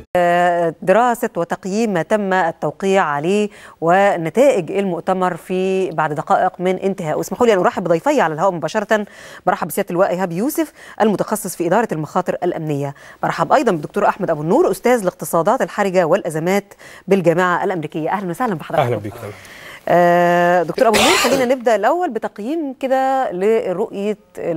دراسة وتقييم ما تم التوقيع عليه ونتائج المؤتمر في بعد دقائق من انتهاء اسمحوا لي أن أرحب بضيفي على الهواء مباشرة برحب بسيادة اللواء إيهاب يوسف المتخصص في إدارة المخاطر الأمنية برحب أيضا بالدكتور أحمد أبو النور أستاذ الاقتصادات الحرجة والأزمات بالجامعة الأمريكية أهلا وسهلا بحضرتك أهلا بك آه دكتور أبو النور خلينا نبدأ الأول بتقييم كده لرؤية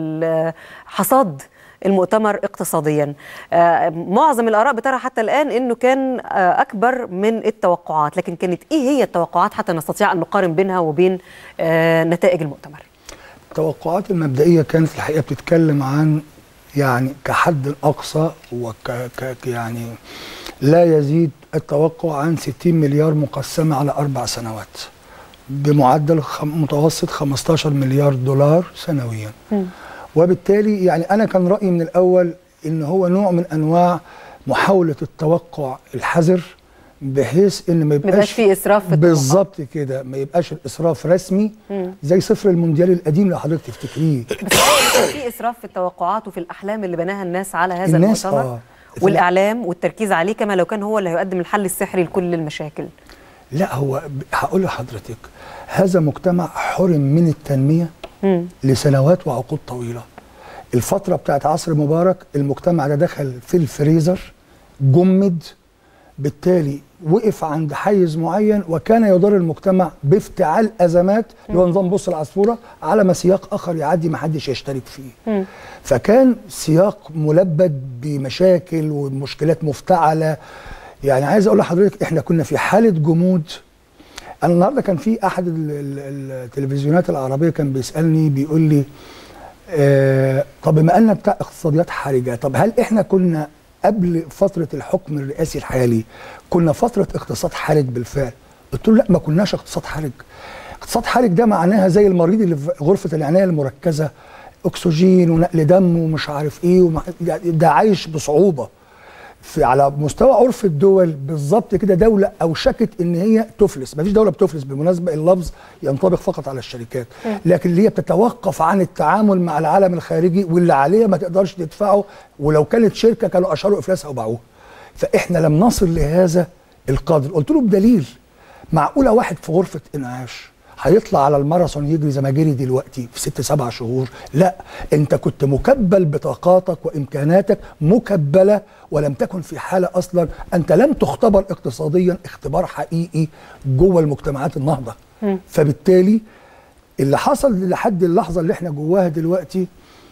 حصاد المؤتمر اقتصاديا آه معظم الآراء بترى حتى الآن أنه كان آه أكبر من التوقعات لكن كانت إيه هي التوقعات حتى نستطيع أن نقارن بينها وبين آه نتائج المؤتمر التوقعات المبدئية كانت في الحقيقة بتتكلم عن يعني كحد أقصى وك ك يعني لا يزيد التوقع عن 60 مليار مقسمة على أربع سنوات بمعدل متوسط 15 مليار دولار سنويا م. وبالتالي يعني انا كان رايي من الاول ان هو نوع من انواع محاوله التوقع الحذر بحيث ان ما يبقاش في اسراف في بالظبط كده ما يبقاش الاسراف رسمي مم. زي صفر المونديال القديم اللي حضرتك تفتكريه بس في اسراف في التوقعات وفي الاحلام اللي بناها الناس على هذا الناس المؤتمر آه. والاعلام والتركيز عليه كما لو كان هو اللي هيقدم الحل السحري لكل المشاكل لا هو هقول لحضرتك هذا مجتمع حرم من التنميه مم. لسنوات وعقود طويله الفتره بتاعت عصر مبارك المجتمع ده دخل في الفريزر جمد بالتالي وقف عند حيز معين وكان يضر المجتمع بافتعال ازمات اللي هو نظام بص العصفوره على ما سياق اخر يعدي ما حدش يشترك فيه. م. فكان سياق ملبد بمشاكل ومشكلات مفتعله يعني عايز اقول لحضرتك احنا كنا في حاله جمود انا النهارده كان في احد التلفزيونات العربيه كان بيسالني بيقول لي آه طب بما ان بتاع اقتصاديات حرجه طب هل احنا كنا قبل فتره الحكم الرئاسي الحالي كنا فتره اقتصاد حرج بالفعل قلت له لا ما كناش اقتصاد حرج اقتصاد حرج ده معناها زي المريض اللي في غرفه العنايه المركزه اكسجين ونقل دم ومش عارف ايه ومع... ده عايش بصعوبه في على مستوى عرف الدول بالظبط كده دوله اوشكت ان هي تفلس مفيش دوله بتفلس بالمناسبه اللفظ ينطبق فقط على الشركات لكن اللي هي بتتوقف عن التعامل مع العالم الخارجي واللي عليها ما تقدرش تدفعه ولو كانت شركه كانوا اشاروا افلاسها وباعوها فاحنا لم نصل لهذا القدر قلت له بدليل معقوله واحد في غرفه انعاش هيطلع على الماراثون يجري زي ما جري دلوقتي في ست سبع شهور لا انت كنت مكبل بطاقاتك وامكاناتك مكبله ولم تكن في حاله اصلا انت لم تختبر اقتصاديا اختبار حقيقي جوه المجتمعات النهضه م. فبالتالي اللي حصل لحد اللحظه اللي احنا جواها دلوقتي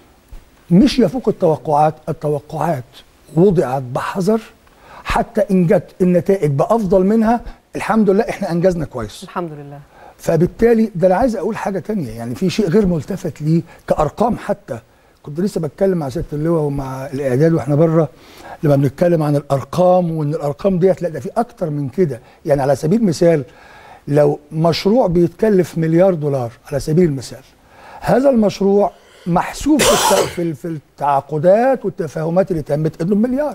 مش يفوق التوقعات التوقعات وضعت بحذر حتى ان جت النتائج بافضل منها الحمد لله احنا انجزنا كويس الحمد لله فبالتالي ده انا عايز اقول حاجه تانية يعني في شيء غير ملتفت ليه كارقام حتى كنت لسه بتكلم مع سياده اللواء ومع الاعداد واحنا بره لما بنتكلم عن الارقام وان الارقام ديت لا ده في اكتر من كده يعني على سبيل المثال لو مشروع بيتكلف مليار دولار على سبيل المثال هذا المشروع محسوب في في التعاقدات والتفاهمات اللي تمت انه مليار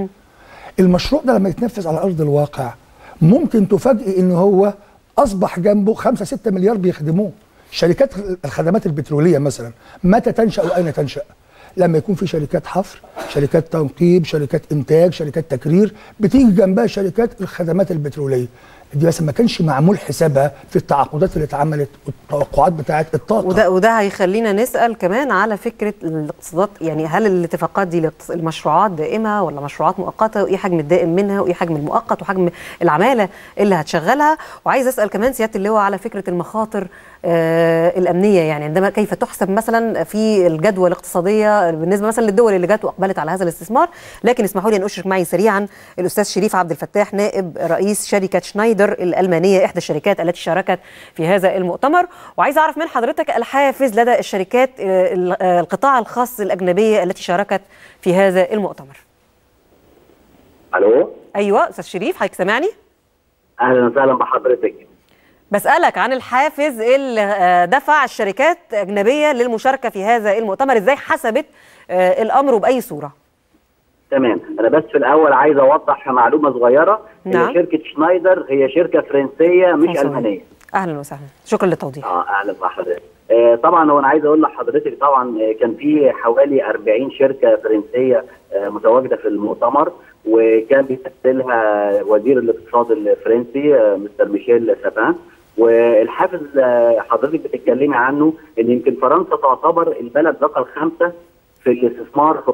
المشروع ده لما يتنفذ على ارض الواقع ممكن تفاجئ ان هو اصبح جنبه 5 6 مليار بيخدموه شركات الخدمات البتروليه مثلا متى تنشا واين تنشا لما يكون في شركات حفر شركات تنقيب شركات انتاج شركات تكرير بتيجي جنبها شركات الخدمات البتروليه دي بس ما كانش معمول حسابها في التعاقدات اللي اتعملت والتوقعات بتاعه الطاقه وده وده هيخلينا نسال كمان على فكره الاقتصادات يعني هل الاتفاقات دي المشروعات دائمه ولا مشروعات مؤقته وايه حجم الدائم منها وايه حجم المؤقت وحجم العماله اللي هتشغلها وعايز اسال كمان سياده اللواء على فكره المخاطر آه الامنيه يعني عندما كيف تحسب مثلا في الجدوى الاقتصاديه بالنسبه مثلا للدول اللي جت واقبلت على هذا الاستثمار لكن اسمحوا لي ان اشرك معي سريعا الاستاذ شريف عبد الفتاح نائب رئيس شركه شنايدر الألمانية إحدى الشركات التي شاركت في هذا المؤتمر وعايز أعرف من حضرتك الحافز لدى الشركات القطاع الخاص الأجنبية التي شاركت في هذا المؤتمر ألو أيوة أستاذ شريف حضرتك سامعني أهلا وسهلا بحضرتك بسألك عن الحافز اللي دفع الشركات أجنبية للمشاركة في هذا المؤتمر إزاي حسبت الأمر وبأي صورة تمام انا بس في الاول عايز اوضح معلومه صغيره نعم. ان شركه شنايدر هي شركه فرنسيه مش فرنسية. المانيه أهلا وسهلا شكرا للتوضيح اه اهلا بحضرتك آه، طبعا هو انا عايز اقول لحضرتك طبعا آه، كان في حوالي 40 شركه فرنسيه آه، متواجده في المؤتمر وكان بيمثلها وزير الاقتصاد الفرنسي آه، مستر ميشيل سافان والحافز آه، حضرتك بتتكلمي عنه ان يمكن فرنسا تعتبر البلد رقم خمسه في الاستثمار في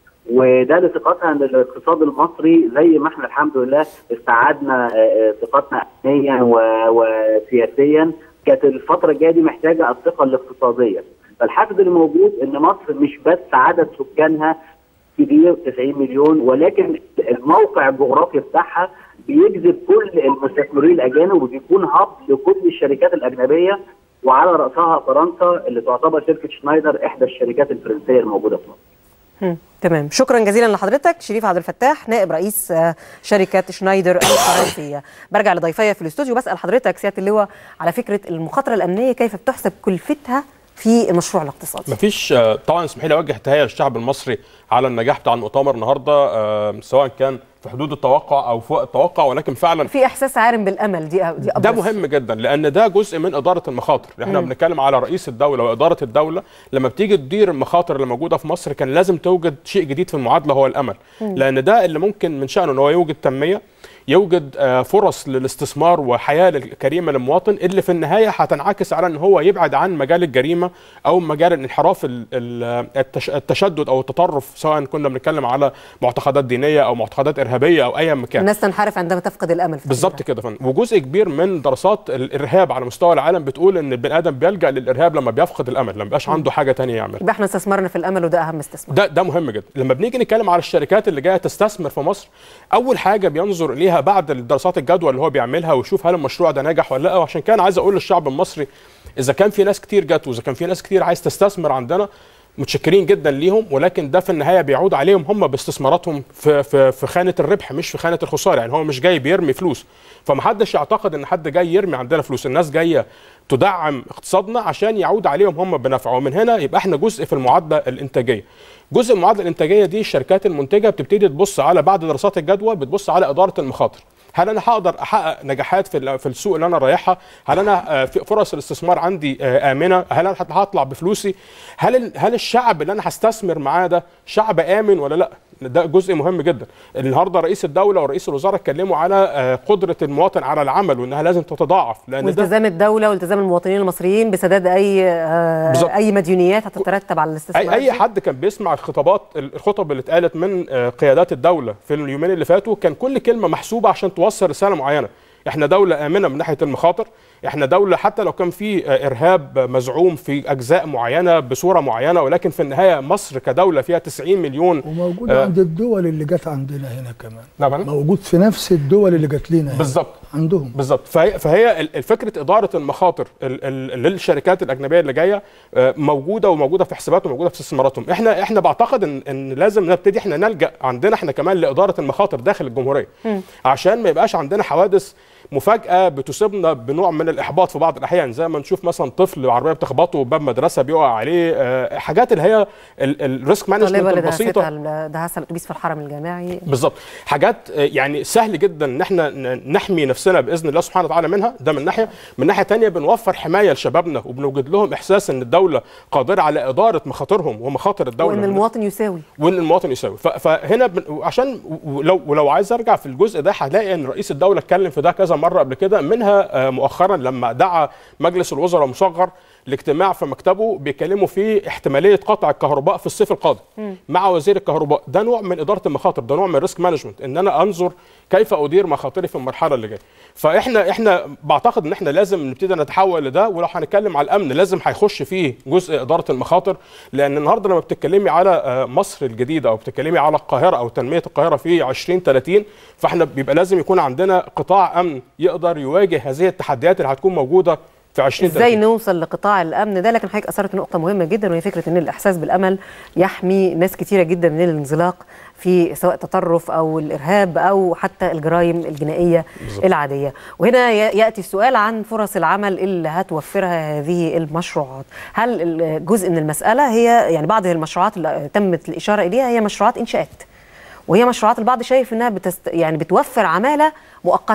وده لثقتها ان الاقتصاد المصري زي ما احنا الحمد لله استعدنا آه، آه، ثقتنا امنيا و- وسياسيا كانت الفتره الجايه دي محتاجه الثقه الاقتصاديه فالحافز اللي موجود ان مصر مش بس عدد سكانها كبير 90 مليون ولكن الموقع الجغرافي بتاعها بيجذب كل المستثمرين الاجانب وبيكون هاب لكل الشركات الاجنبيه وعلى راسها فرنسا اللي تعتبر شركه شنايدر احدى الشركات الفرنسيه الموجوده في مصر. مم. تمام شكرا جزيلا لحضرتك شريف عبد الفتاح نائب رئيس آه، شركه شنايدر الفرنسيه برجع لضيفي في الاستوديو بسال حضرتك سياده اللواء على فكره المخاطره الامنيه كيف بتحسب كلفتها في المشروع الاقتصادي مفيش آه، طبعا اسمحي لي اوجه تحيه للشعب المصري على النجاح بتاع المؤتمر النهارده آه، سواء كان في حدود التوقع او فوق التوقع ولكن فعلا في احساس عارم بالامل دي دي ده أبرز. مهم جدا لان ده جزء من اداره المخاطر احنا بنتكلم على رئيس الدوله واداره الدوله لما بتيجي تدير المخاطر اللي موجوده في مصر كان لازم توجد شيء جديد في المعادله هو الامل لان ده اللي ممكن من شانه ان هو يوجد تنميه يوجد آه، فرص للاستثمار وحياه كريمه للمواطن اللي في النهايه هتنعكس على ان هو يبعد عن مجال الجريمه او مجال الانحراف ال- ال- التش- التشدد او التطرف سواء كنا بنتكلم على معتقدات دينيه او معتقدات ارهابيه او ايا مكان الناس تنحرف عندما تفقد الامل في بالظبط حياتها. كده يا فندم وجزء كبير من دراسات الارهاب على مستوى العالم بتقول ان البني ادم بيلجا للارهاب لما بيفقد الامل لما بيبقاش عنده حاجه تانية يعمل يبقى احنا استثمرنا في الامل وده اهم استثمار ده ده مهم جدا لما بنيجي نتكلم على الشركات اللي جايه تستثمر في مصر اول حاجه بينظر اليها بعد دراسات الجدوى اللي هو بيعملها ويشوف هل المشروع ده ناجح ولا لا وعشان كده عايز اقول للشعب المصري اذا كان في ناس كتير جت واذا كان في ناس كتير عايز تستثمر عندنا متشكرين جدا ليهم ولكن ده في النهايه بيعود عليهم هم باستثماراتهم في في في خانه الربح مش في خانه الخساره يعني هو مش جاي بيرمي فلوس فمحدش يعتقد ان حد جاي يرمي عندنا فلوس الناس جايه تدعم اقتصادنا عشان يعود عليهم هم بنفع ومن هنا يبقى احنا جزء في المعادله الانتاجيه جزء من المعادله الانتاجيه دي الشركات المنتجه بتبتدي تبص على بعد دراسات الجدوى بتبص على اداره المخاطر هل انا هقدر احقق نجاحات في ال- في السوق اللي انا رايحها هل انا آه، في فرص الاستثمار عندي آه، امنه هل انا هطلع بفلوسي هل ال- هل الشعب اللي انا هستثمر معاه ده شعب امن ولا لا ده جزء مهم جدا النهارده رئيس الدوله ورئيس الوزراء اتكلموا على آه، قدره المواطن على العمل وانها لازم تتضاعف لان ده والتزام الدوله والتزام المواطنين المصريين بسداد اي آه بالظبط. اي مديونيات هتترتب على الاستثمار اي اي حد كان بيسمع الخطابات الخطب اللي اتقالت من آه، قيادات الدوله في اليومين اللي فاتوا كان كل كلمه محسوبه عشان توصل رساله معينه احنا دوله امنه من ناحيه المخاطر احنا دوله حتى لو كان في آه، ارهاب مزعوم في اجزاء معينه بصوره معينه ولكن في النهايه مصر كدوله فيها 90 مليون وموجود آه. عند الدول اللي جت عندنا هنا كمان نعم أنا؟ موجود في نفس الدول اللي جت لنا هنا. بالظبط عندهم بالظبط فهي فهي ال- الفكره اداره المخاطر ال- ال- للشركات الاجنبيه اللي جايه آه، موجوده وموجوده في حساباتهم وموجوده في استثماراتهم احنا احنا بعتقد ان ان لازم نبتدي احنا نلجا عندنا احنا كمان لاداره المخاطر داخل الجمهوريه عشان ما يبقاش عندنا حوادث مفاجاه بتصيبنا بنوع من الاحباط في بعض الاحيان زي ما نشوف مثلا طفل عربيه بتخبطه باب مدرسه بيقع عليه آه، حاجات اللي هي الريسك طالبه مانجمنت اللي البسيطه دهستها دهسها الاتوبيس في الحرم الجامعي بالظبط حاجات آه، يعني سهل جدا ان احنا ن- نحمي نفسنا باذن الله سبحانه وتعالى منها ده من ناحيه من ناحيه تانية بنوفر حمايه لشبابنا وبنوجد لهم احساس ان الدوله قادره على اداره مخاطرهم ومخاطر الدوله وان من- المواطن يساوي وان المواطن يساوي ف- فهنا بن... عشان ولو ولو عايز ارجع في الجزء ده هلاقي ان رئيس الدوله اتكلم في ده كذا مره قبل كده منها آه، مؤخرا لما دعا مجلس الوزراء مصغر لاجتماع في مكتبه بيكلموا فيه احتماليه قطع الكهرباء في الصيف القادم مع وزير الكهرباء ده نوع من اداره المخاطر ده نوع من الريسك مانجمنت ان انا انظر كيف ادير مخاطري في المرحله اللي جايه فاحنا احنا بعتقد ان احنا لازم نبتدي نتحول لده ولو هنتكلم على الامن لازم هيخش فيه جزء اداره المخاطر لان النهارده لما بتتكلمي على آه، مصر الجديده او بتتكلمي على القاهره او تنميه القاهره في 2030 فاحنا بيبقى لازم يكون عندنا قطاع امن يقدر يواجه هذه التحديات اللي هتكون موجوده في 2030 ازاي نوصل لقطاع الامن ده لكن حضرتك اثرت نقطه مهمه جدا وهي فكره ان الاحساس بالامل يحمي ناس كتيره جدا من الانزلاق في سواء التطرف او الارهاب او حتى الجرائم الجنائيه بالزبط. العاديه وهنا ي- ياتي السؤال عن فرص العمل اللي هتوفرها هذه المشروعات هل ال- جزء من المساله هي يعني بعض المشروعات اللي تمت الاشاره اليها هي مشروعات انشاءات وهي مشروعات البعض شايف انها بتست يعني بتوفر عماله مؤقته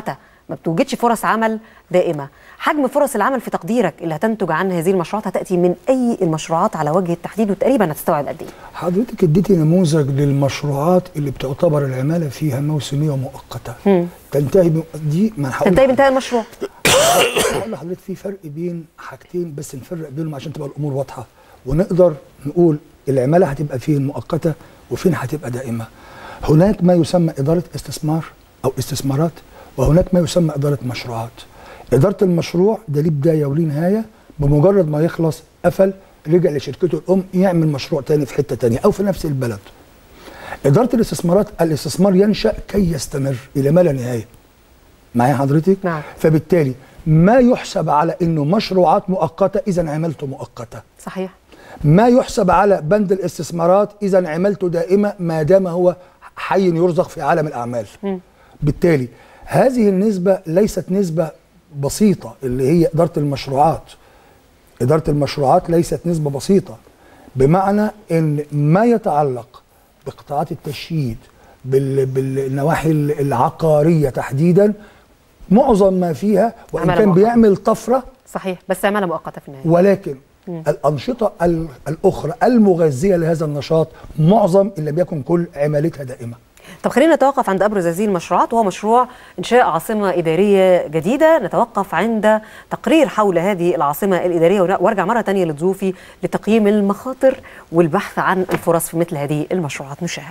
ما بتوجدش فرص عمل دائمه حجم فرص العمل في تقديرك اللي هتنتج عن هذه المشروعات هتاتي من اي المشروعات على وجه التحديد وتقريبا هتستوعب قد ايه حضرتك اديتي نموذج للمشروعات اللي بتعتبر العماله فيها موسميه ومؤقته تنتهي ب- دي ما هقول تنتهي بانتهاء المشروع هقول لحضرتك في فرق بين حاجتين بس نفرق بينهم عشان تبقى الامور واضحه ونقدر نقول العماله هتبقى فين مؤقته وفين هتبقى دائمه. هناك ما يسمى اداره استثمار او استثمارات وهناك ما يسمى اداره مشروعات. اداره المشروع ده ليه بدايه وليه نهايه بمجرد ما يخلص قفل رجع لشركته الام يعمل مشروع تاني في حته تانيه او في نفس البلد. اداره الاستثمارات الاستثمار ينشا كي يستمر الى ما لا نهايه. معايا حضرتك؟ نعم. فبالتالي ما يحسب على انه مشروعات مؤقته اذا عملته مؤقته. صحيح ما يحسب على بند الاستثمارات اذا عملته دائمه ما دام هو حي يرزق في عالم الاعمال. بالتالي هذه النسبه ليست نسبه بسيطه اللي هي اداره المشروعات. اداره المشروعات ليست نسبه بسيطه بمعنى ان ما يتعلق بقطاعات التشييد بال- بالنواحي العقاريه تحديدا معظم ما فيها وان عمالة كان مؤقتة. بيعمل طفره صحيح بس عماله مؤقته في النهايه ولكن الأنشطة ال- الأخرى المغذية لهذا النشاط معظم إن لم يكن كل عمالتها دائمة طب خلينا نتوقف عند ابرز هذه المشروعات وهو مشروع انشاء عاصمه اداريه جديده نتوقف عند تقرير حول هذه العاصمه الاداريه ون- وارجع مره تانية لضيوفي لتقييم المخاطر والبحث عن الفرص في مثل هذه المشروعات نشاهد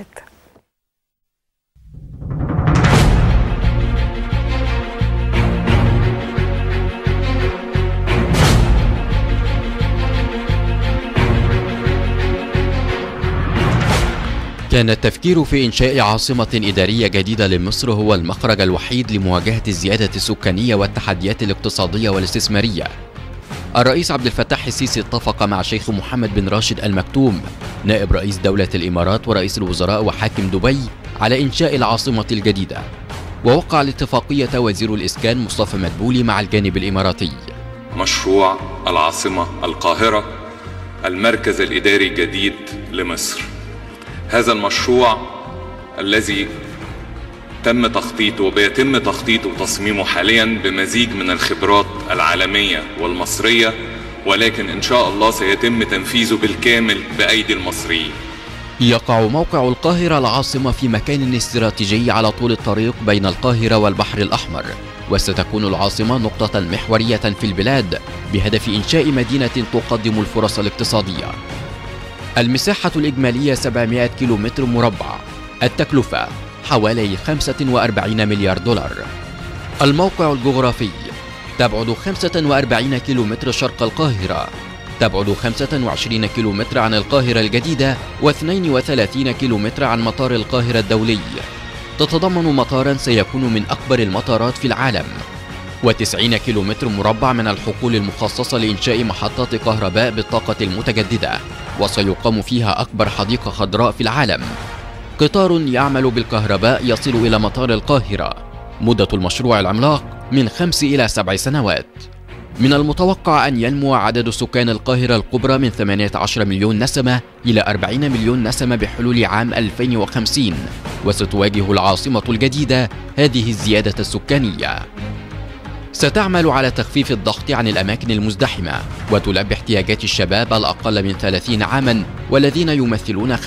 كان التفكير في إنشاء عاصمة إدارية جديدة لمصر هو المخرج الوحيد لمواجهة الزيادة السكانية والتحديات الاقتصادية والاستثمارية. الرئيس عبد الفتاح السيسي اتفق مع شيخ محمد بن راشد المكتوم نائب رئيس دولة الإمارات ورئيس الوزراء وحاكم دبي على إنشاء العاصمة الجديدة. ووقع الاتفاقية وزير الإسكان مصطفى مدبولي مع الجانب الإماراتي. مشروع العاصمة القاهرة المركز الإداري الجديد لمصر هذا المشروع الذي تم تخطيطه وبيتم تخطيطه وتصميمه حاليا بمزيج من الخبرات العالمية والمصرية ولكن إن شاء الله سيتم تنفيذه بالكامل بأيدي المصريين يقع موقع القاهرة العاصمة في مكان استراتيجي على طول الطريق بين القاهرة والبحر الأحمر وستكون العاصمة نقطة محورية في البلاد بهدف إنشاء مدينة تقدم الفرص الاقتصادية المساحة الإجمالية 700 كيلومتر مربع التكلفة حوالي 45 مليار دولار الموقع الجغرافي تبعد 45 كيلومتر شرق القاهرة تبعد 25 كيلومتر عن القاهرة الجديدة و32 كيلومتر عن مطار القاهرة الدولي تتضمن مطارا سيكون من أكبر المطارات في العالم و90 كيلومتر مربع من الحقول المخصصة لإنشاء محطات كهرباء بالطاقة المتجددة وسيقام فيها أكبر حديقة خضراء في العالم قطار يعمل بالكهرباء يصل إلى مطار القاهرة مدة المشروع العملاق من خمس إلى سبع سنوات من المتوقع أن ينمو عدد سكان القاهرة الكبرى من 18 مليون نسمة إلى 40 مليون نسمة بحلول عام 2050 وستواجه العاصمة الجديدة هذه الزيادة السكانية ستعمل على تخفيف الضغط عن الأماكن المزدحمة وتلبي احتياجات الشباب الأقل من 30 عاما والذين يمثلون 75%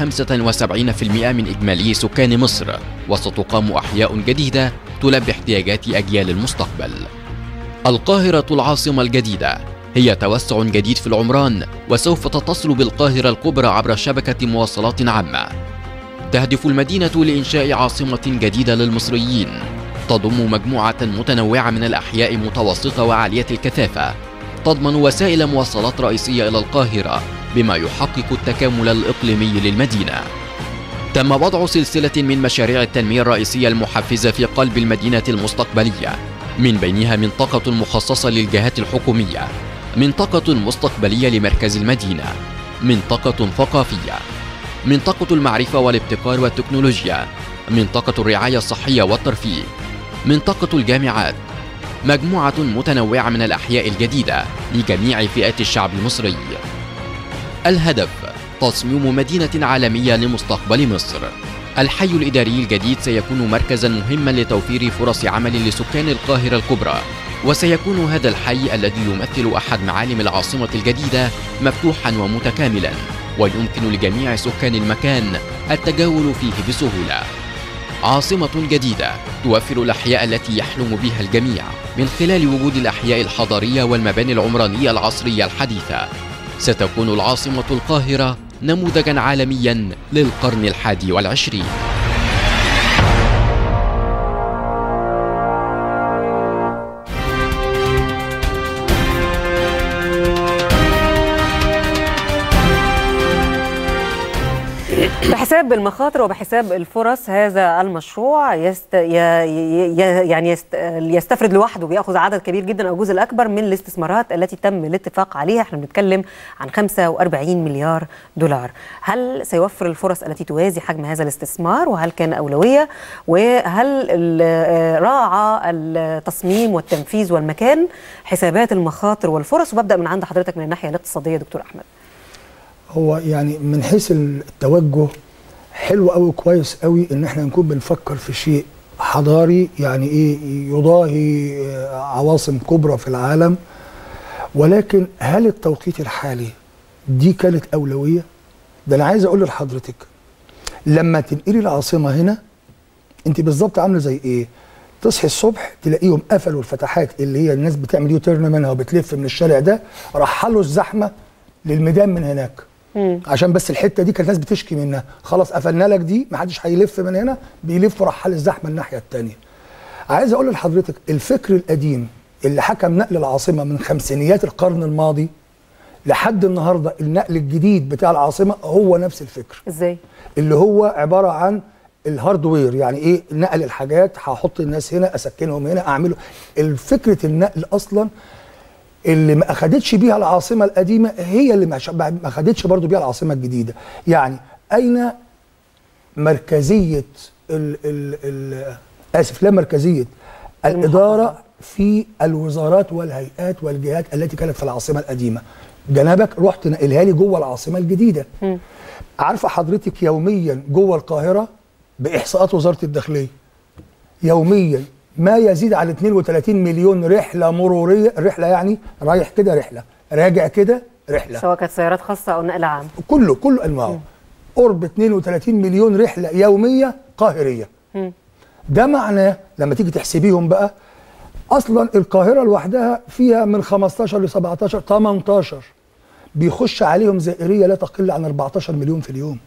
من إجمالي سكان مصر وستقام أحياء جديدة تلبي احتياجات أجيال المستقبل القاهرة العاصمة الجديدة هي توسع جديد في العمران وسوف تتصل بالقاهرة الكبرى عبر شبكة مواصلات عامة تهدف المدينة لإنشاء عاصمة جديدة للمصريين تضم مجموعة متنوعة من الأحياء متوسطة وعالية الكثافة تضمن وسائل مواصلات رئيسية إلى القاهرة بما يحقق التكامل الإقليمي للمدينة تم وضع سلسلة من مشاريع التنمية الرئيسية المحفزة في قلب المدينة المستقبلية من بينها منطقة مخصصة للجهات الحكومية منطقة مستقبلية لمركز المدينة منطقة ثقافية منطقة المعرفة والابتكار والتكنولوجيا منطقة الرعاية الصحية والترفيه منطقة الجامعات مجموعة متنوعة من الأحياء الجديدة لجميع فئات الشعب المصري الهدف تصميم مدينة عالمية لمستقبل مصر الحي الإداري الجديد سيكون مركزا مهما لتوفير فرص عمل لسكان القاهرة الكبرى وسيكون هذا الحي الذي يمثل أحد معالم العاصمة الجديدة مفتوحا ومتكاملا ويمكن لجميع سكان المكان التجول فيه بسهولة عاصمة جديدة توفر الأحياء التي يحلم بها الجميع من خلال وجود الأحياء الحضرية والمباني العمرانية العصرية الحديثة ستكون العاصمة القاهرة نموذجا عالميا للقرن الحادي والعشرين بحساب المخاطر وبحساب الفرص هذا المشروع يست... ي... ي... يعني يست... يستفرد لوحده بياخذ عدد كبير جدا او الجزء الاكبر من الاستثمارات التي تم الاتفاق عليها احنا بنتكلم عن 45 مليار دولار هل سيوفر الفرص التي توازي حجم هذا الاستثمار وهل كان اولويه وهل ال- راعى التصميم والتنفيذ والمكان حسابات المخاطر والفرص وببدا من عند حضرتك من الناحيه الاقتصاديه دكتور احمد هو يعني من حيث التوجه حلو قوي كويس قوي ان احنا نكون بنفكر في شيء حضاري يعني ايه يضاهي آه، عواصم كبرى في العالم ولكن هل التوقيت الحالي دي كانت اولويه ده انا عايز اقول لحضرتك لما تنقلي العاصمه هنا انت بالظبط عامله زي ايه تصحي الصبح تلاقيهم قفلوا الفتحات اللي هي الناس بتعمل يو تيرن منها وبتلف من الشارع ده رحلوا الزحمه للميدان من هناك عشان بس الحته دي كانت الناس بتشكي منها خلاص قفلنا لك دي محدش هيلف من هنا بيلف رحال الزحمه الناحيه الثانيه عايز اقول لحضرتك الفكر القديم اللي حكم نقل العاصمه من خمسينيات القرن الماضي لحد النهارده النقل الجديد بتاع العاصمه هو نفس الفكر ازاي اللي هو عباره عن الهاردوير يعني ايه نقل الحاجات هحط الناس هنا اسكنهم هنا اعمله الفكره النقل اصلا اللي ما اخدتش بيها العاصمه القديمه هي اللي ما ش- ما اخدتش برضو بيها العاصمه الجديده يعني اين مركزيه ال ال ال اسف لا مركزيه الاداره في الوزارات والهيئات والجهات التي كانت في العاصمه القديمه جنابك رحت نقلها لي جوه العاصمه الجديده عارفه حضرتك يوميا جوه القاهره باحصاءات وزاره الداخليه يوميا ما يزيد عن 32 مليون رحله مروريه الرحله يعني رايح كده رحله راجع كده رحله سواء كانت سيارات خاصه او نقل عام كله كل انواعه قرب 32 مليون رحله يوميه قاهريه ده معناه لما تيجي تحسبيهم بقى اصلا القاهره لوحدها فيها من 15 ل 17 18 بيخش عليهم زائريه لا تقل عن 14 مليون في اليوم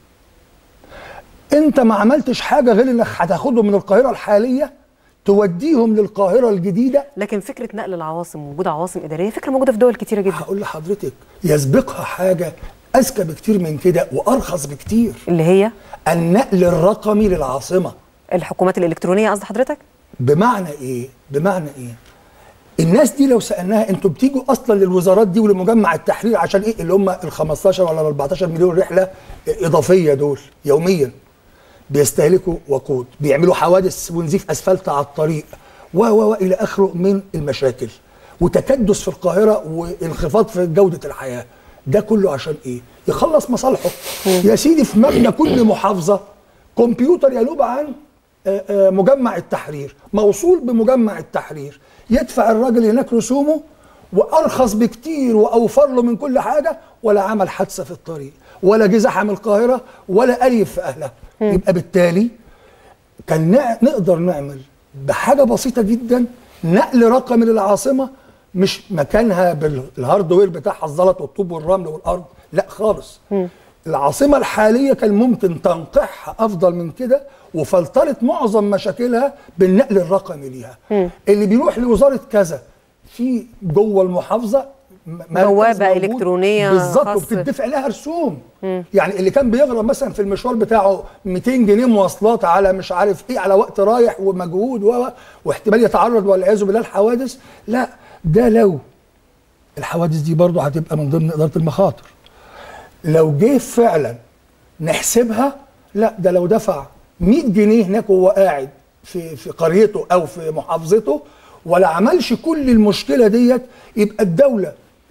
انت ما عملتش حاجه غير انك هتاخدهم من القاهره الحاليه توديهم للقاهره الجديده لكن فكره نقل العواصم ووجود عواصم اداريه فكره موجوده في دول كتيره جدا هقول لحضرتك يسبقها حاجه اذكى بكتير من كده وارخص بكتير اللي هي النقل الرقمي للعاصمه الحكومات الالكترونيه قصد حضرتك بمعنى ايه بمعنى ايه الناس دي لو سالناها انتوا بتيجوا اصلا للوزارات دي ولمجمع التحرير عشان ايه اللي هم ال 15 ولا ال 14 مليون رحله اضافيه دول يوميا بيستهلكوا وقود بيعملوا حوادث ونزيف اسفلت على الطريق و و و الى اخره من المشاكل وتكدس في القاهره وانخفاض في جوده الحياه ده كله عشان ايه يخلص مصالحه يا سيدي في مبنى كل محافظه كمبيوتر ينوب عن آه، آه، مجمع التحرير موصول بمجمع التحرير يدفع الراجل هناك رسومه وارخص بكتير واوفر له من كل حاجه ولا عمل حادثه في الطريق ولا جه زحم القاهره ولا اليف في اهلها يبقى بالتالي كان نع- نقدر نعمل بحاجه بسيطه جدا نقل رقمي للعاصمه مش مكانها بالهاردوير بتاعها الزلط والطوب والرمل والارض لا خالص العاصمه الحاليه كان ممكن تنقيحها افضل من كده وفلترت معظم مشاكلها بالنقل الرقمي ليها اللي بيروح لوزاره كذا في جوه المحافظه م- مركز بوابة موجود إلكترونية بالظبط خاص. وبتدفع لها رسوم يعني اللي كان بيغرم مثلا في المشوار بتاعه 200 جنيه مواصلات على مش عارف ايه على وقت رايح ومجهود و واحتمال يتعرض والعياذ بالله الحوادث لا ده لو الحوادث دي برضه هتبقى من ضمن اداره المخاطر لو جه فعلا نحسبها لا ده لو دفع 100 جنيه هناك وهو قاعد في في قريته او في محافظته ولا عملش كل المشكله ديت يبقى الدوله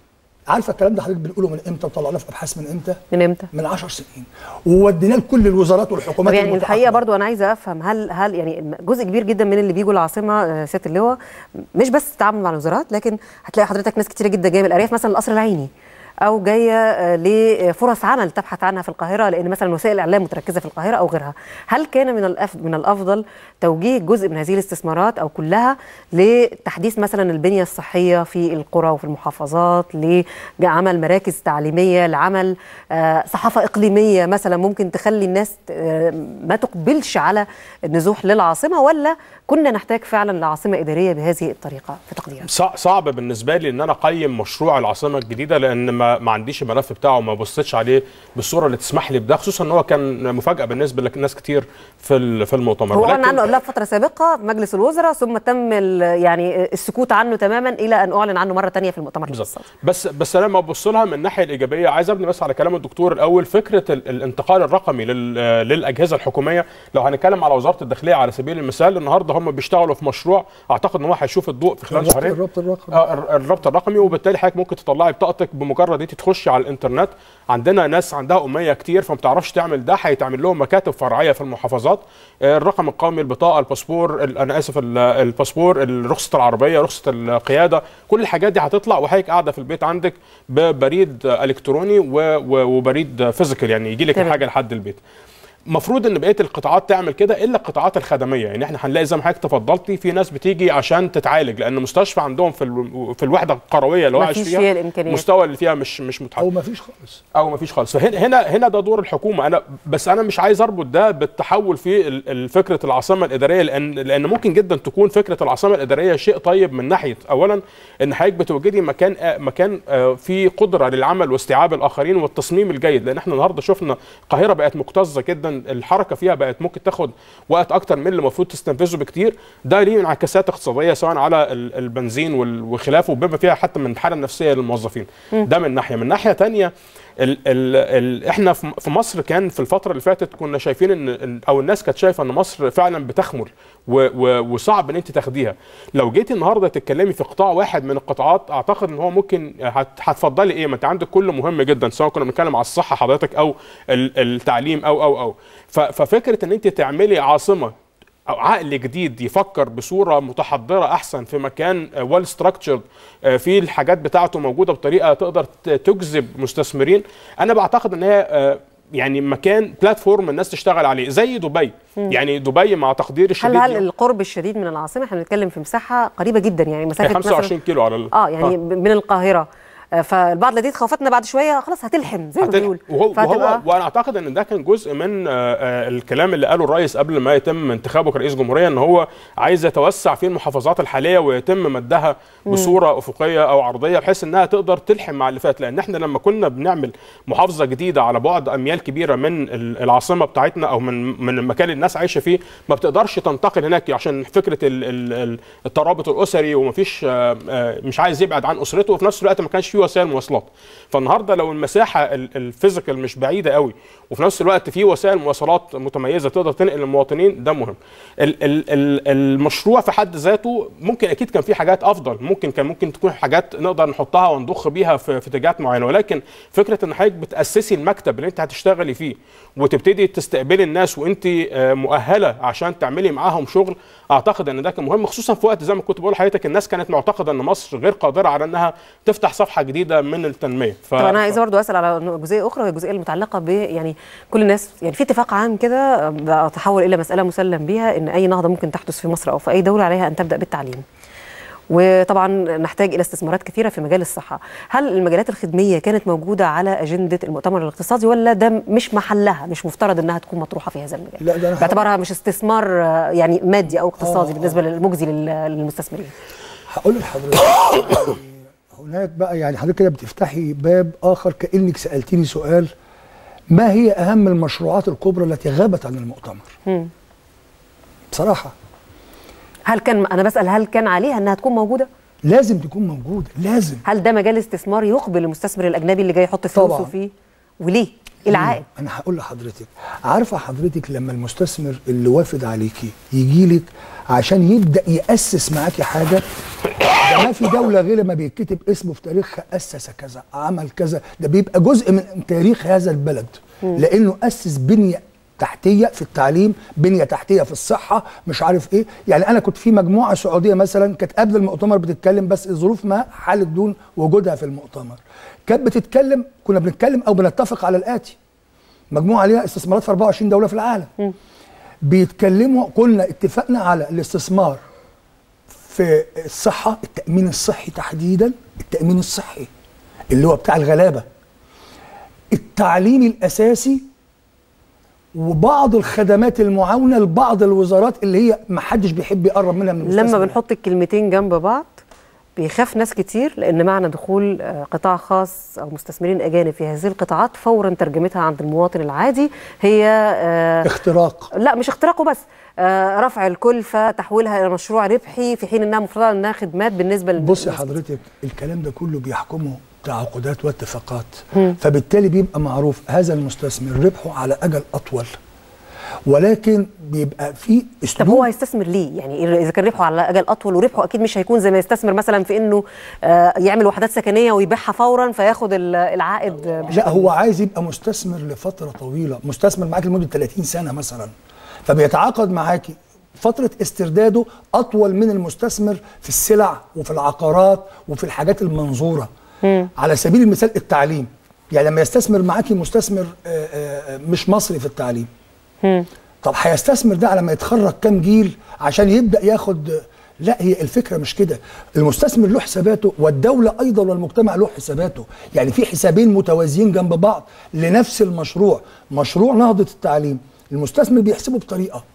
عارفه الكلام ده حضرتك بنقوله من امتى وطلعناه في ابحاث من امتى من امتى؟ من 10 سنين ووديناه لكل الوزارات طب والحكومات يعني المتعاقبة. الحقيقه برضو انا عايزه افهم هل هل يعني جزء كبير جدا من اللي بيجوا العاصمه آه، سياده اللواء مش بس التعامل مع الوزارات لكن هتلاقي حضرتك ناس كتيره جدا جايه من الارياف مثلا القصر العيني او جايه آه، لفرص عمل تبحث عنها في القاهره لان مثلا وسائل الاعلام متركزه في القاهره او غيرها هل كان من الأف من الافضل توجيه جزء من هذه الاستثمارات او كلها لتحديث مثلا البنيه الصحيه في القرى وفي المحافظات لعمل مراكز تعليميه لعمل آه، صحافه اقليميه مثلا ممكن تخلي الناس آه، ما تقبلش على النزوح للعاصمه ولا كنا نحتاج فعلا لعاصمه اداريه بهذه الطريقه في تقديرك صع- صعب بالنسبه لي ان انا اقيم مشروع العاصمه الجديده لان ما, ما عنديش الملف بتاعه وما بصيتش عليه بالصوره اللي تسمح لي بده خصوصا ان هو كان مفاجاه بالنسبه لناس كتير في ال- في المؤتمر هو اعلن ولكن- عنه قبلها بفتره سابقه في مجلس الوزراء ثم تم ال- يعني السكوت عنه تماما الى ان اعلن عنه مره ثانيه في المؤتمر بالظبط الاقتصادي بس بس انا لما ابص لها من الناحيه الايجابيه عايز ابني بس على كلام الدكتور الاول فكره ال- الانتقال الرقمي لل- للاجهزه الحكوميه لو هنتكلم على وزاره الداخليه على سبيل المثال النهارده هم بيشتغلوا في مشروع اعتقد ان هو هيشوف الضوء في خلال الربط- شهرين الربط الرقمي. آه، الر- الربط الرقمي وبالتالي حضرتك ممكن تطلعي بطاقتك بمجرد انت تخشي على الانترنت عندنا ناس عندها اميه كتير فما بتعرفش تعمل ده هيتعمل لهم مكاتب فرعيه في المحافظات آه، الرقم القومي البطاقه الباسبور ال- انا اسف ال- الباسبور ال- رخصه العربيه رخصه القياده كل الحاجات دي هتطلع وحضرتك قاعده في البيت عندك ببريد آه، الكتروني و- و- وبريد فيزيكال يعني يجي لك تمام. الحاجه لحد البيت المفروض ان بقيه القطاعات تعمل كده الا القطاعات الخدميه يعني احنا هنلاقي زي ما حضرتك تفضلتي في ناس بتيجي عشان تتعالج لان مستشفى عندهم في ال- في الوحده القرويه اللي هو عايش مفيش فيها فيها الإمكانيات. مستوى اللي فيها مش مش متحقق او ما فيش خالص او ما فيش خالص فهنا هنا هنا ده دور الحكومه انا بس انا مش عايز اربط ده بالتحول في ال- ال- فكره العاصمه الاداريه لان لان ممكن جدا تكون فكره العاصمه الاداريه شيء طيب من ناحيه اولا ان حضرتك بتوجدي مكان آه، مكان آه، فيه قدره للعمل واستيعاب الاخرين والتصميم الجيد لان احنا النهارده شفنا القاهره بقت مكتظه جدا الحركه فيها بقت ممكن تاخد وقت اكتر من اللي المفروض تستنفذه بكتير ده ليه انعكاسات اقتصاديه سواء على ال- البنزين وال- وخلافه بما فيها حتى من الحاله النفسيه للموظفين ده من ناحيه من ناحيه تانية ال ال ال احنا في في مصر كان في الفتره اللي فاتت كنا شايفين ان ال- او الناس كانت شايفه ان مصر فعلا بتخمر و و وصعب ان انت تاخديها لو جيتي النهارده تتكلمي في قطاع واحد من القطاعات اعتقد ان هو ممكن هت- هتفضلي ايه ما انت عندك كل مهم جدا سواء كنا بنتكلم على الصحه حضرتك او ال- التعليم او او او ف- ففكره ان انت تعملي عاصمه او عقل جديد يفكر بصوره متحضره احسن في مكان ويل ستراكتشرد في الحاجات بتاعته موجوده بطريقه تقدر ت- تجذب مستثمرين انا بعتقد ان هي آه، يعني مكان بلاتفورم الناس تشتغل عليه زي دبي يعني دبي مع تقدير هل الشديد هل ليهم، القرب الشديد من العاصمه احنا بنتكلم في مساحه قريبه جدا يعني هي مسافه 25 كيلو على ال- اه يعني من القاهره آه، فالبعض لديه خوفتنا بعد شويه خلاص هتلحم زي ما هتل- بيقول وهو, وهو فهتبقى- وانا اعتقد ان ده كان جزء من آه، آه، الكلام اللي قاله الرئيس قبل ما يتم انتخابه كرئيس جمهوريه ان هو عايز يتوسع في المحافظات الحاليه ويتم مدها بصوره افقيه او عرضيه بحيث انها تقدر تلحم مع اللي فات لان احنا لما كنا بنعمل محافظه جديده على بعد اميال كبيره من ال- العاصمه بتاعتنا او من من المكان اللي الناس عايشه فيه ما بتقدرش تنتقل هناك عشان فكره ال- ال- ال- الترابط الاسري ومفيش آه، آه، مش عايز يبعد عن اسرته وفي نفس الوقت ما كانش فيه وسائل مواصلات فالنهارده لو المساحه ال- الفيزيكال مش بعيده قوي وفي نفس الوقت في وسائل مواصلات متميزه تقدر تنقل المواطنين ده مهم ال ال ال المشروع في حد ذاته ممكن اكيد كان في حاجات افضل ممكن كان ممكن تكون حاجات نقدر نحطها ونضخ بيها في في اتجاهات معينه ولكن فكره ان حضرتك بتاسسي المكتب اللي انت هتشتغلي فيه وتبتدي تستقبلي الناس وانت آه، مؤهله عشان تعملي معاهم شغل اعتقد ان ده كان مهم خصوصا في وقت زي ما كنت بقول لحضرتك الناس كانت معتقده ان مصر غير قادره على انها تفتح صفحه جديده من التنميه ف... طب انا عايزه برضه اسال على جزئيه اخرى وهي الجزئيه المتعلقه ب يعني كل الناس يعني في اتفاق عام كده بقى تحول الى مساله مسلم بها ان اي نهضه ممكن تحدث في مصر او في اي دوله عليها ان تبدا بالتعليم. وطبعا نحتاج الى استثمارات كثيره في مجال الصحه، هل المجالات الخدميه كانت موجوده على اجنده المؤتمر الاقتصادي ولا ده مش محلها مش مفترض انها تكون مطروحه في هذا المجال؟ لا، ده أنا باعتبارها مش استثمار آه، يعني مادي او اقتصادي آه، بالنسبه للمجزي لل- للمستثمرين. هقول لحضرتك هناك بقى يعني حضرتك كده بتفتحي باب اخر كانك سالتني سؤال ما هي اهم المشروعات الكبرى التي غابت عن المؤتمر؟ بصراحه هل كان انا بسال هل كان عليها انها تكون موجوده؟ لازم تكون موجوده لازم هل ده مجال استثمار يقبل المستثمر الاجنبي اللي جاي يحط فلوسه طبعاً. فيه وليه إيه العائد انا هقول لحضرتك عارفه حضرتك لما المستثمر اللي وافد عليكي يجي لك عشان يبدا ياسس معاكي حاجه ده ما في دوله غير ما بيتكتب اسمه في تاريخها اسس كذا عمل كذا ده بيبقى جزء من تاريخ هذا البلد لانه اسس بنيه تحتيه في التعليم بنيه تحتيه في الصحه مش عارف ايه يعني انا كنت في مجموعه سعوديه مثلا كانت قبل المؤتمر بتتكلم بس الظروف ما حالت دون وجودها في المؤتمر كانت بتتكلم كنا بنتكلم او بنتفق على الاتي مجموعه ليها استثمارات في 24 دوله في العالم بيتكلموا قلنا اتفقنا على الاستثمار في الصحه التامين الصحي تحديدا التامين الصحي اللي هو بتاع الغلابه التعليم الاساسي وبعض الخدمات المعاونه لبعض الوزارات اللي هي ما حدش بيحب يقرب منها من لما المستثمر. بنحط الكلمتين جنب بعض بيخاف ناس كتير لان معنى دخول آه، قطاع خاص او مستثمرين اجانب في هذه القطاعات فورا ترجمتها عند المواطن العادي هي آه، اختراق لا مش اختراقه بس آه، رفع الكلفه تحويلها الى مشروع ربحي في حين انها مفروض انها خدمات بالنسبه لل- بص يا حضرتك الكلام ده كله بيحكمه تعاقدات واتفاقات فبالتالي بيبقى معروف هذا المستثمر ربحه على اجل اطول ولكن بيبقى في طب اسلوب هو هيستثمر ليه؟ يعني اذا كان ربحه على اجل اطول وربحه اكيد مش هيكون زي ما يستثمر مثلا في انه آه، يعمل وحدات سكنيه ويبيعها فورا فياخد ال- العائد آه، بشكل لا هو عايز يبقى مستثمر لفتره طويله مستثمر معاك لمده 30 سنه مثلا فبيتعاقد معاكي فترة استرداده أطول من المستثمر في السلع وفي العقارات وفي الحاجات المنظورة على سبيل المثال التعليم يعني لما يستثمر معاكي مستثمر آه، آه، مش مصري في التعليم طب هيستثمر ده على ما يتخرج كام جيل عشان يبدا ياخد لا هي الفكره مش كده المستثمر له حساباته والدوله ايضا والمجتمع له حساباته يعني في حسابين متوازيين جنب بعض لنفس المشروع مشروع نهضه التعليم المستثمر بيحسبه بطريقه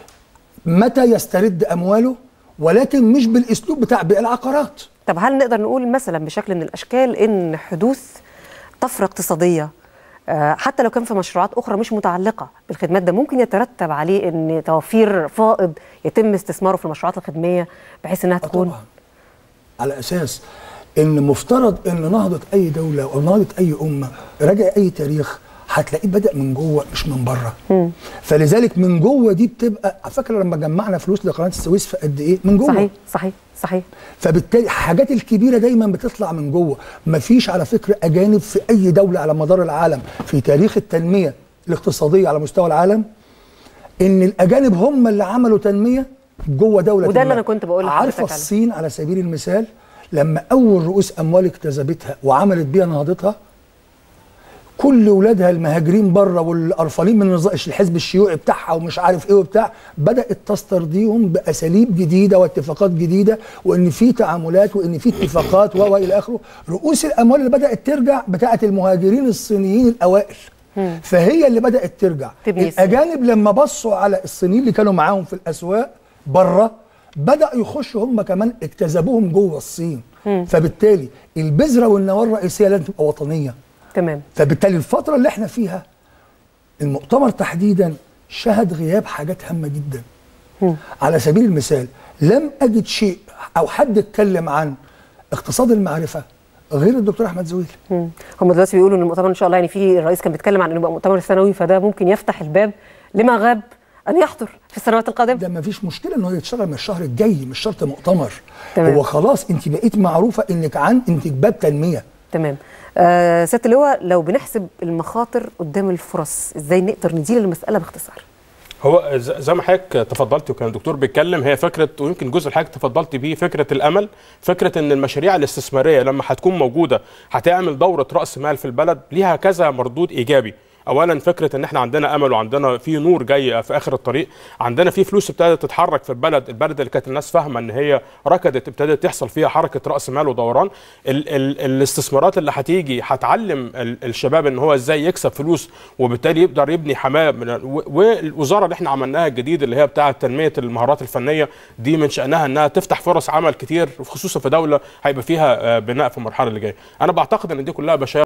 متى يسترد امواله ولكن مش بالاسلوب بتاع بيع العقارات طب هل نقدر نقول مثلا بشكل من الاشكال ان حدوث طفره اقتصاديه آه، حتى لو كان في مشروعات اخرى مش متعلقه بالخدمات ده ممكن يترتب عليه ان توفير فائض يتم استثماره في المشروعات الخدميه بحيث انها آه تكون طبعا على اساس ان مفترض ان نهضه اي دوله او نهضه اي امه راجع اي تاريخ هتلاقيه بدا من جوه مش من بره فلذلك من جوه دي بتبقى فاكره لما جمعنا فلوس لقناه السويس في قد ايه من جوه صحيح صحيح صحيح فبالتالي الحاجات الكبيره دايما بتطلع من جوه مفيش على فكره اجانب في اي دوله على مدار العالم في تاريخ التنميه الاقتصاديه على مستوى العالم ان الاجانب هم اللي عملوا تنميه جوه دوله وده اللي ما. أنا كنت بقول لحضرتك عارفه عليه. الصين على سبيل المثال لما اول رؤوس اموال اكتسبتها وعملت بيها نهضتها كل ولادها المهاجرين بره والقرفانين من نظام الحزب الشيوعي بتاعها ومش عارف ايه وبتاع بدات تسترضيهم باساليب جديده واتفاقات جديده وان في تعاملات وان في اتفاقات و و الى اخره رؤوس الاموال اللي بدات ترجع بتاعه المهاجرين الصينيين الاوائل فهي اللي بدات ترجع تبني الصين. الاجانب لما بصوا على الصينيين اللي كانوا معاهم في الاسواق بره بدا يخشوا هم كمان اجتذبوهم جوه الصين فبالتالي البذره والنواه الرئيسيه لازم تبقى وطنيه تمام فبالتالي الفترة اللي احنا فيها المؤتمر تحديدا شهد غياب حاجات هامة جدا على سبيل المثال لم أجد شيء أو حد اتكلم عن اقتصاد المعرفة غير الدكتور أحمد زويل مم. هم دلوقتي بيقولوا ان المؤتمر ان شاء الله يعني في الرئيس كان بيتكلم عن انه يبقى مؤتمر سنوي فده ممكن يفتح الباب لما غاب ان يحضر في السنوات القادمه ده ما فيش مشكلة إنه يتشغل من الشهر الجاي مش شرط مؤتمر تمام. هو خلاص أنت بقيت معروفة إنك عن أنت باب تنمية تمام آه سياده اللواء لو بنحسب المخاطر قدام الفرص ازاي نقدر ندير المساله باختصار هو ز- زي ما حضرتك تفضلت وكان الدكتور بيتكلم هي فكره ويمكن جزء حضرتك تفضلت بيه فكره الامل فكره ان المشاريع الاستثماريه لما هتكون موجوده هتعمل دوره راس مال في البلد ليها كذا مردود ايجابي اولا فكره ان احنا عندنا امل وعندنا في نور جاي في اخر الطريق عندنا في فلوس ابتدت تتحرك في البلد البلد اللي كانت الناس فاهمه ان هي ركضت ابتدت تحصل فيها حركه راس مال ودوران ال ال الاستثمارات اللي هتيجي هتعلم ال الشباب ان هو ازاي يكسب فلوس وبالتالي يقدر يبني حماه من و- والوزاره اللي احنا عملناها الجديد اللي هي بتاعه تنميه المهارات الفنيه دي من شانها انها تفتح فرص عمل كتير خصوصا في دوله هيبقى فيها آه، بناء في المرحله اللي جايه انا بعتقد ان دي كلها بشاير